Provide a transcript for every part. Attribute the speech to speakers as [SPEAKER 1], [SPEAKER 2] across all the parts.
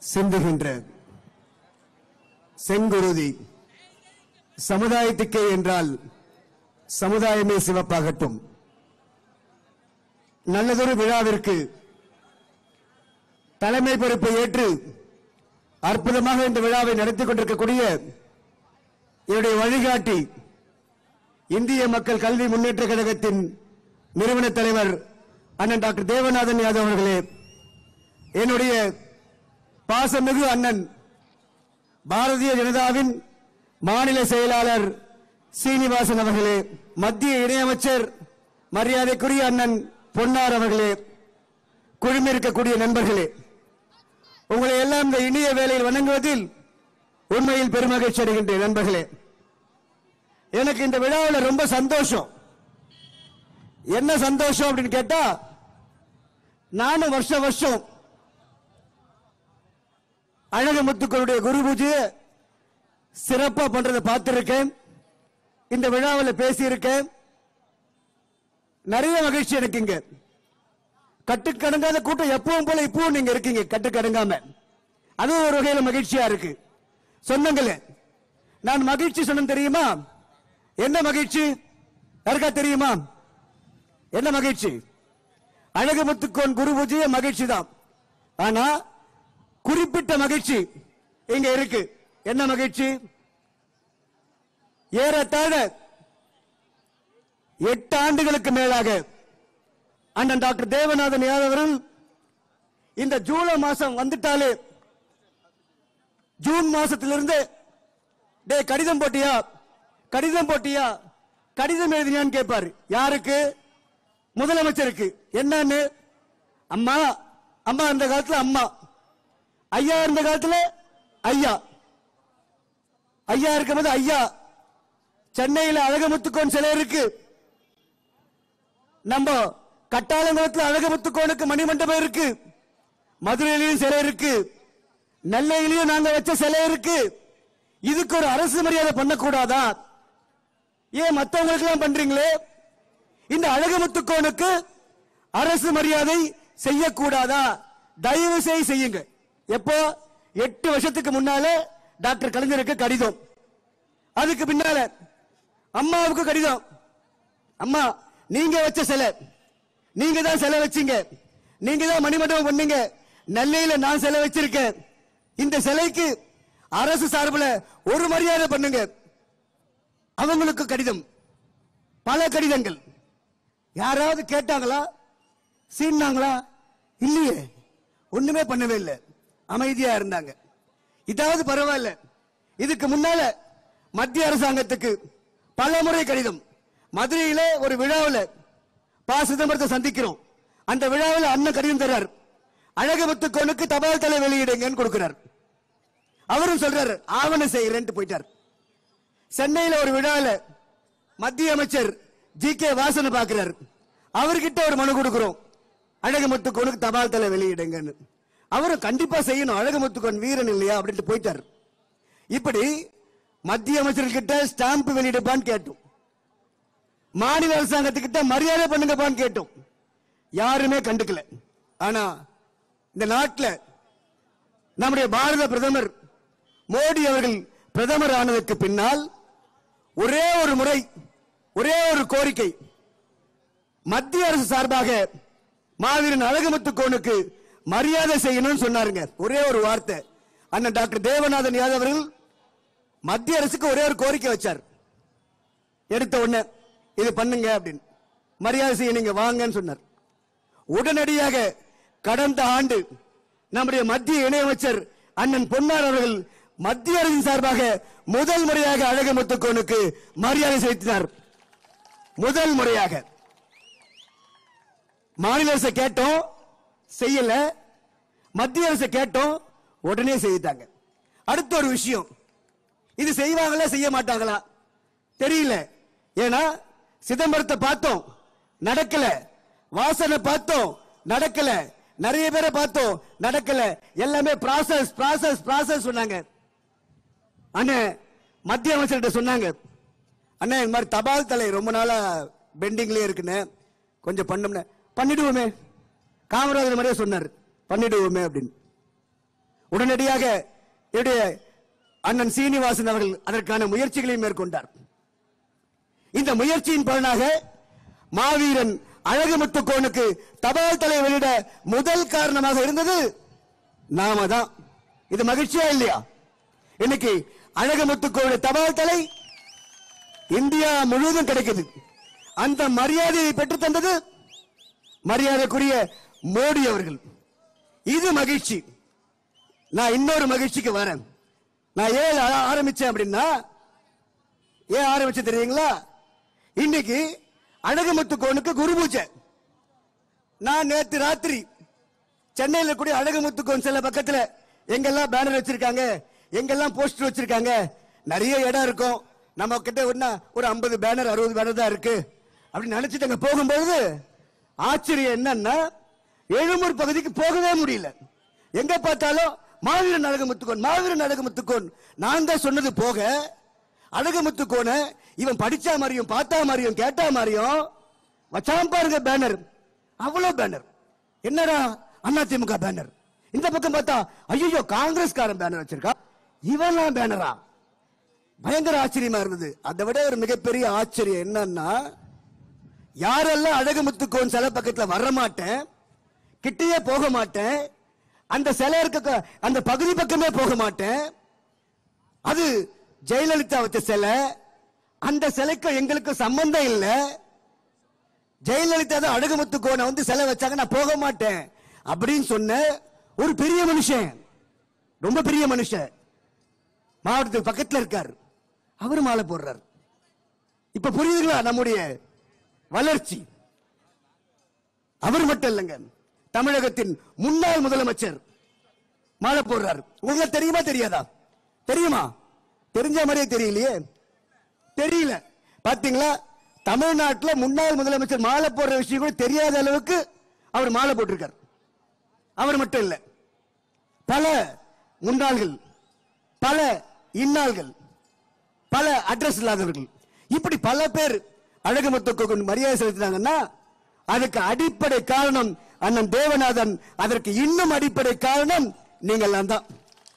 [SPEAKER 1] சிந்துகின்ற செங்குருதி சமுதாயத்துக்கே என்றால் சமுதாயமே சிவப்பாகட்டும் நல்லதொரு விழாவிற்கு தலைமை பொறுப்பை ஏற்று அற்புதமாக இந்த விழாவை நடத்திக் கொண்டிருக்கக்கூடிய என்னுடைய வழிகாட்டி இந்திய மக்கள் கல்வி முன்னேற்ற கழகத்தின் நிறுவன தலைவர் அண்ணன் டாக்டர் தேவநாதன் யாதவ் அவர்களே என்னுடைய பாசமிகு அண்ணன் பாரதிய ஜனதாவின் மாநில செயலாளர் சீனிவாசன் அவர்களே மத்திய இணையமைச்சர் மரியாதைக்குரிய அண்ணன் பொன்னார் அவர்களே குழுமிருக்கக்கூடிய நண்பர்களே உங்களை எல்லாம் இந்த இனிய வேலையில் வணங்குவதில் உண்மையில் பெருமகிழ்ச்சி அடைகின்றேன் நண்பர்களே எனக்கு இந்த விழாவில் ரொம்ப சந்தோஷம் என்ன சந்தோஷம் அப்படின்னு கேட்டா நானும் வருஷ வருஷம் அழகு முத்துக்களுடைய குரு பூஜையை சிறப்பா பண்றதை பார்த்திருக்கேன் இந்த விழாவில் பேசியிருக்கேன் நிறைய மகிழ்ச்சி எனக்கு இங்க கட்டுக்கடங்காத கூட்டம் எப்பவும் போல இப்பவும் நீங்க இருக்கீங்க கட்டுக்கடங்காம அது ஒரு வகையில மகிழ்ச்சியா இருக்கு சொன்னங்களே நான் மகிழ்ச்சி சொன்னேன் தெரியுமா என்ன மகிழ்ச்சி யாருக்கா தெரியுமா என்ன மகிழ்ச்சி அழகு முத்துக்கோன் குரு பூஜைய மகிழ்ச்சி தான் ஆனா குறிப்பிட்ட மகிழ்ச்சி இங்க இருக்கு என்ன மகிழ்ச்சி ஏறத்தாழ எட்டு ஆண்டுகளுக்கு மேலாக அண்ணன் டாக்டர் தேவநாதன் யாதவ் அவர்கள் இந்த ஜூலை மாசம் வந்துட்டாலே ஜூன் மாசத்திலிருந்து டே கடிதம் போட்டியா கடிதம் போட்டியா கடிதம் எழுதினியான்னு கேட்பாரு யாருக்கு முதலமைச்சருக்கு என்னன்னு அம்மா அம்மா இந்த காலத்துல அம்மா ஐயா இருந்த காலத்துல ஐயா ஐயா இருக்கும்போது ஐயா சென்னையில் அழகமுத்துக்கோன் சிலை இருக்கு நம்ம கட்டாளங்குளத்தில் அழகமுத்துக்கோனுக்கு மணிமண்டபம் இருக்கு மதுரையிலையும் சிலை இருக்கு நெல்லையிலையும் நாங்க வச்ச சிலை இருக்கு இதுக்கு ஒரு அரசு மரியாதை பண்ணக்கூடாதா ஏன் மத்தவங்களுக்கு எல்லாம் பண்றீங்களே இந்த அழகமுத்துக்கோனுக்கு அரசு மரியாதை செய்யக்கூடாதா தயவு செய்து செய்யுங்க எப்போ எட்டு வருஷத்துக்கு முன்னால டாக்டர் கலைஞருக்கு கடிதம் அதுக்கு பின்னால அம்மாவுக்கு கடிதம் அம்மா நீங்க வச்ச சிலை நீங்க தான் சிலை வச்சீங்க நீங்க தான் மணிமண்டபம் பண்ணீங்க நெல்லையில நான் சிலை வச்சிருக்கேன் இந்த சிலைக்கு அரசு சார்பில் ஒரு மரியாதை பண்ணுங்க அவங்களுக்கு கடிதம் பல கடிதங்கள் யாராவது கேட்டாங்களா சீன்னாங்களா இல்லையே ஒண்ணுமே பண்ணவே இல்லை அமைதியா இருந்தாங்க இதாவது பரவாயில்ல இதுக்கு முன்னால மத்திய அரசாங்கத்துக்கு பல முறை கடிதம் மதுரையில ஒரு விழாவில் ப சிதம்பரத்தை சந்திக்கிறோம் அந்த விழாவில் அண்ணன் கடிதம் தர்றார் அழகமுத்துக்கோனுக்கு தபால் தலை வெளியிடுங்கன்னு கொடுக்கிறார் அவரும் சொல்றாரு ஆவணம் செய்யறேன்ட்டு போயிட்டார் சென்னையில ஒரு விழாவில் மத்திய அமைச்சர் ஜி கே வாசனை பார்க்கிறார் அவர்கிட்ட ஒரு மனு கொடுக்கிறோம் அழகமுத்துக்கோனுக்கு தபால் தலை வெளியிடுங்கன்னு அவரும் கண்டிப்பா செய்யணும் அழகமுத்துக்கோன் வீரன் இல்லையா அப்படின்ட்டு போயிட்டார் இப்படி மத்திய அமைச்சர்கிட்ட ஸ்டாம்ப் வெளியிடுப்பான்னு கேட்டோம் மாநில அரசாங்கத்துக்கிட்ட மரியாதை பண்ணுங்கப்பான்னு கேட்டோம் யாருமே கண்டுக்கல ஆனா இந்த நாட்டில் நம்முடைய பாரத பிரதமர் மோடி அவர்கள் பிரதமர் ஆனதற்கு பின்னால் ஒரே ஒரு முறை ஒரே ஒரு கோரிக்கை மத்திய அரசு சார்பாக மாவீரன் அழகுமுத்துக்கோனுக்கு மரியாதை செய்யணும்னு சொன்னாருங்க ஒரே ஒரு வார்த்தை அண்ணன் டாக்டர் தேவநாதன் யாதவ் அவர்கள் மத்திய அரசுக்கு ஒரே ஒரு கோரிக்கை வச்சார் எடுத்த உடனே இது பண்ணுங்க அப்படின்னு மரியாதை செய்ய நீங்க வாங்கன்னு சொன்னார் உடனடியாக கடந்த ஆண்டு நம்முடைய மத்திய இணையமைச்சர் அண்ணன் பொன்னார் அவர்கள் மத்திய அரசின் சார்பாக முதல் முறையாக அழகு முத்துக்கோனுக்கு மரியாதை செலுத்தினார் முதல் முறையாக மாநில அரசை கேட்டோம் செய்யல மத்திய அரசை கேட்டோம் உடனே செய்தாங்க அடுத்த ஒரு விஷயம் இது செய்வாங்களா செய்ய மாட்டாங்களா தெரியல ஏன்னா சிதம்பரத்தை பார்த்தோம் நடக்கல வாசனை பார்த்தோம் நடக்கல நிறைய பேரை பார்த்தோம் நடக்கல எல்லாமே ப்ராசஸ் ப்ராசஸ் ப்ராசஸ் சொன்னாங்க அண்ணே மத்திய அமைச்சர்கிட்ட சொன்னாங்க அண்ணே இந்த மாதிரி தபால் தலை ரொம்ப நாளா பெண்டிங்லயே இருக்குன்னு கொஞ்சம் பண்ணோம்னு பண்ணிடுவோமே காமராஜர் மாதிரியே சொன்னார் பண்ணிடுவோமே அப்படின்னு உடனடியாக என்னுடைய அண்ணன் சீனிவாசன் அவர்கள் அதற்கான முயற்சிகளை மேற்கொண்டார் இந்த முயற்சியின் பலனாக மாவீரன் அழகுமுத்துக்கோனுக்கு தபால் தலை வெளியிட முதல் காரணமாக இருந்தது நாம தான் இது மகிழ்ச்சியா இல்லையா இன்னைக்கு அழகுமுத்துக்கோனுடைய தபால் தலை இந்தியா முழுவதும் கிடைக்குது அந்த மரியாதையை பெற்று தந்தது மரியாதைக்குரிய மோடி அவர்கள் இது மகிழ்ச்சி நான் இன்னொரு மகிழ்ச்சிக்கு வரேன் நான் ஏன் ஆ- ஆரம்பிச்சேன் அப்படின்னா ஏன் ஆரம்பிச்சேன் தெரியுங்களா இன்னைக்கு அழகுமுத்துக்கோனுக்கு குரு பூஜை நான் நேத்து ராத்திரி சென்னையில கூடிய அழகுமுத்துக்கோன் சில பக்கத்துல எங்கெல்லாம் பேனர் வச்சிருக்காங்க எங்கெல்லாம் போஸ்டர் வச்சிருக்காங்க நிறைய இடம் இருக்கும் நம்ம கிட்ட ஒண்ணா ஒரு ஐம்பது பேனர் அறுபது பேனர் தான் இருக்கு அப்படின்னு நினைச்சிட்டு அங்க போகும்போது ஆச்சரியம் என்னன்னா எழும்பூர் பகுதிக்கு போகவே முடியல எங்க பார்த்தாலும் மாவீரன் அழகுமுத்துக்கோன் மாவீரன் அழகுமுத்துக்கோன் நான் தான் சொன்னது போக அழகுமுத்துக்கோன இவன் படிச்சா மாதிரியும் பார்த்தா மாதிரியும் கேட்டா மாதிரியும் வச்சான் பாருங்க பேனர் அவ்வளவு பேனர் என்னடா அதிமுக பேனர் இந்த பக்கம் பார்த்தா ஐயோ காங்கிரஸ்காரன் பேனர் வச்சிருக்கா இவன்லாம் பேனரா பயங்கர ஆச்சரியமா இருந்தது அதை விட ஒரு மிகப்பெரிய ஆச்சரியம் என்னன்னா யாரெல்லாம் அழகுமுத்துக்கோன் சிலை பக்கத்துல வர மாட்டேன் கிட்டேயே போக மாட்டேன் அந்த சிலை இருக்க அந்த பகுதி பக்கமே போக மாட்டேன் அது ஜெயலலிதா வச்ச சிலை அந்த சிலைக்கும் எங்களுக்கும் சம்பந்தம் இல்ல ஜெயலலிதா தான் அழகுமுத்து கோனை வந்து சிலை வச்சாங்க நான் போக மாட்டேன் அப்படின்னு சொன்ன ஒரு பெரிய மனுஷன் ரொம்ப பெரிய மனுஷன் மாவட்டத்துக்கு பக்கத்துல இருக்கார் அவர் மாலை போடுறார் இப்ப புரியுதுங்களா நம்முடைய வளர்ச்சி அவர் மட்டும் இல்லைங்க தமிழகத்தின் முன்னாள் முதலமைச்சர் மாலை போடுறார் உங்களுக்கு தெரியுமா தெரியாதா தெரியுமா தெரிஞ்ச மாதிரியே தெரியலையே தெரியல பாத்தீங்களா தமிழ்நாட்டுல முன்னாள் முதலமைச்சர் மாலை போடுற விஷயம் கூட தெரியாத அளவுக்கு அவர் மாலை போட்டிருக்கார் அவர் மட்டும் இல்ல பல முன்னாள்கள் பல இன்னாள்கள் பல அட்ரஸ் இல்லாதவர்கள் இப்படி பல பேர் அழகுமுத்துக்கு மரியாதை செலுத்தினாங்கன்னா அதுக்கு அடிப்படை காரணம் அண்ணன் தேவநாதன் அதற்கு இன்னும் அடிப்படை காரணம் நீங்கள் தான்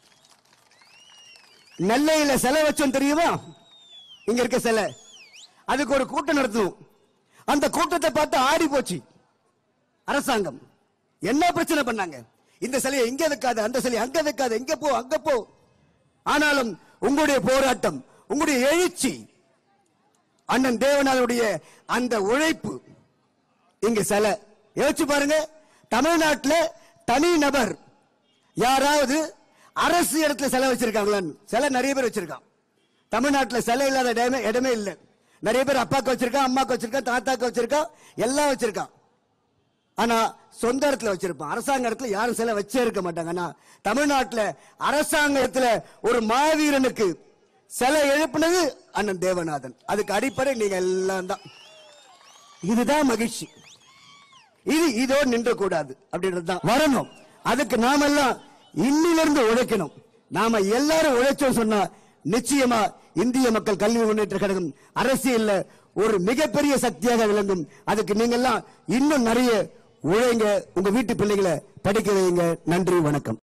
[SPEAKER 1] நெல்லையில சிலை வச்சோம் தெரியுமா இங்க இருக்க சிலை அதுக்கு ஒரு கூட்டம் நடத்தணும் அந்த கூட்டத்தை பார்த்து ஆடி போச்சு அரசாங்கம் என்ன பிரச்சனை பண்ணாங்க இந்த சிலையை இங்க வைக்காத அந்த சிலையை அங்க வைக்காத இங்க போ அங்க போ ஆனாலும் உங்களுடைய போராட்டம் உங்களுடைய எழுச்சி அண்ணன் தேவநாதனுடைய அந்த உழைப்பு இங்க சிலை யோசிச்சு பாருங்க தமிழ்நாட்டுல தனி நபர் யாராவது அரசு இடத்துல சிலை வச்சிருக்காங்களான்னு சிலை நிறைய பேர் வச்சிருக்கான் தமிழ்நாட்டுல சிலை இல்லாத இடமே இடமே இல்லை நிறைய பேர் அப்பாக்கு வச்சிருக்கான் அம்மாக்கு வச்சிருக்கான் தாத்தாக்கு வச்சிருக்கான் எல்லாம் வச்சிருக்கான் ஆனா சொந்த இடத்துல வச்சிருப்பான் அரசாங்க இடத்துல யாரும் சிலை வச்சே இருக்க மாட்டாங்க ஆனா தமிழ்நாட்டுல அரசாங்க இடத்துல ஒரு மாவீரனுக்கு சிலை எழுப்பினது அண்ணன் தேவநாதன் அதுக்கு அடிப்படை நீங்க எல்லாம் தான் இதுதான் மகிழ்ச்சி இது இதோடு நின்ற கூடாது அப்படின்றது தான் வரணும் அதுக்கு நாம எல்லாம் இன்னிலிருந்து உழைக்கணும் நாம எல்லாரும் உழைச்சோம் சொன்னா நிச்சயமா இந்திய மக்கள் கல்வி முன்னேற்ற கழகம் அரசியல்ல ஒரு மிகப்பெரிய சக்தியாக விளங்கும் அதுக்கு நீங்க எல்லாம் இன்னும் நிறைய உழைங்க உங்க வீட்டு பிள்ளைகளை படிக்க வைங்க நன்றி வணக்கம்